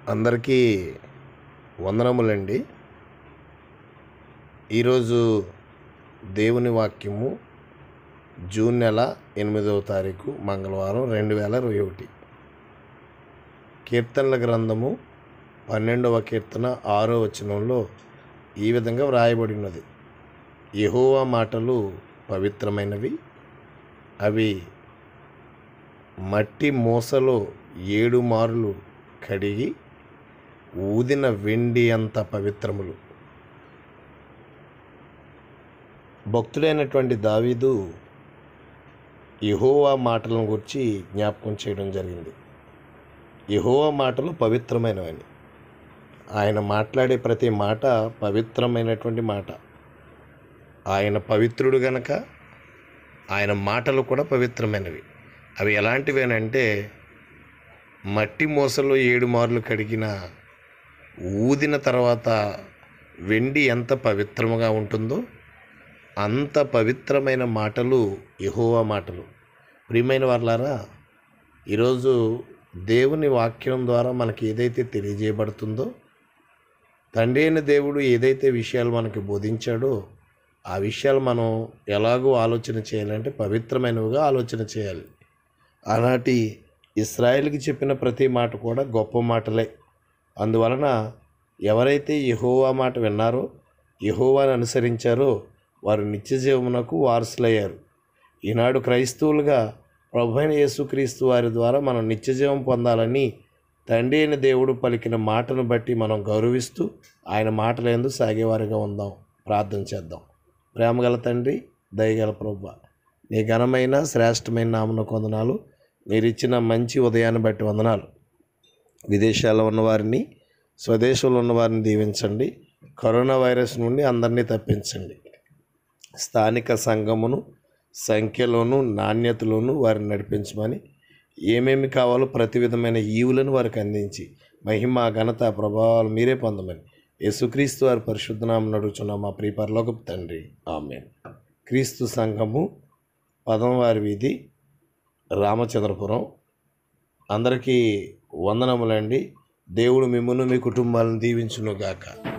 అందరికీ వందనములండి ఈరోజు దేవుని వాక్యము జూన్ నెల ఎనిమిదవ తారీఖు మంగళవారం రెండు వేల ఇరవై ఒకటి కీర్తనల గ్రంథము పన్నెండవ కీర్తన ఆరో వచనంలో ఈ విధంగా వ్రాయబడి ఉన్నది యెహోవా మాటలు పవిత్రమైనవి అవి మట్టి మూసలో ఏడు మారులు కడిగి ఊదిన వెండి అంత పవిత్రములు భక్తుడైనటువంటి దావీదు యెహోవా మాటలను గురించి జ్ఞాపకం చేయడం జరిగింది యెహోవా మాటలు పవిత్రమైనవని ఆయన మాట్లాడే ప్రతి మాట పవిత్రమైనటువంటి మాట ఆయన పవిత్రుడు గనక ఆయన మాటలు కూడా పవిత్రమైనవి అవి ఎలాంటివి అని అంటే మట్టి మూసలో ఏడు మార్లు కడిగిన ఊదిన తర్వాత వెండి ఎంత పవిత్రముగా ఉంటుందో అంత పవిత్రమైన మాటలు యెహోవా మాటలు ప్రియమైన వాళ్ళారా ఈరోజు దేవుని వాక్యం ద్వారా మనకి ఏదైతే తెలియజేయబడుతుందో తండ్రి అయిన దేవుడు ఏదైతే విషయాలు మనకి బోధించాడో ఆ విషయాలు మనం ఎలాగో ఆలోచన చేయాలంటే పవిత్రమైనవిగా ఆలోచన చేయాలి ఆనాటి ఇస్రాయేల్కి చెప్పిన ప్రతి మాట కూడా గొప్ప మాటలే అందువలన ఎవరైతే యెహోవా మాట విన్నారో యెహోవాని అనుసరించారో వారు నిత్య జీవమునకు వారసులయ్యారు ఈనాడు క్రైస్తవులుగా ప్రభు అయిన యేసుక్రీస్తు వారి ద్వారా మనం నిత్యజీవం పొందాలని తండ్రి అయిన దేవుడు పలికిన మాటను బట్టి మనం గౌరవిస్తూ ఆయన మాటలందు సాగేవారిగా ఉందాం ప్రార్థన చేద్దాం ప్రేమగల తండ్రి దయగల ప్రభు నీ ఘనమైన శ్రేష్టమైన నామన కొందనాలు మీరు ఇచ్చిన మంచి ఉదయాన్ని బట్టి వందనాలు విదేశాల్లో ఉన్నవారిని స్వదేశంలో ఉన్నవారిని దీవించండి కరోనా వైరస్ నుండి అందరినీ తప్పించండి స్థానిక సంఘమును సంఖ్యలోను నాణ్యతలోను వారిని నడిపించమని ఏమేమి కావాలో ప్రతి విధమైన ఈవులను వారికి అందించి మహిమ ఘనత ప్రభావాలు మీరే పొందమని యేసుక్రీస్తు వారి పరిశుద్ధనామం నడుచున్న మా ప్రియ పరలోకపు తండ్రి ఆమె క్రీస్తు సంఘము పదమవారి వీధి రామచంద్రపురం అందరికీ వందనములండి దేవుడు మిమ్మల్ని మీ కుటుంబాలను దీవించునుగాక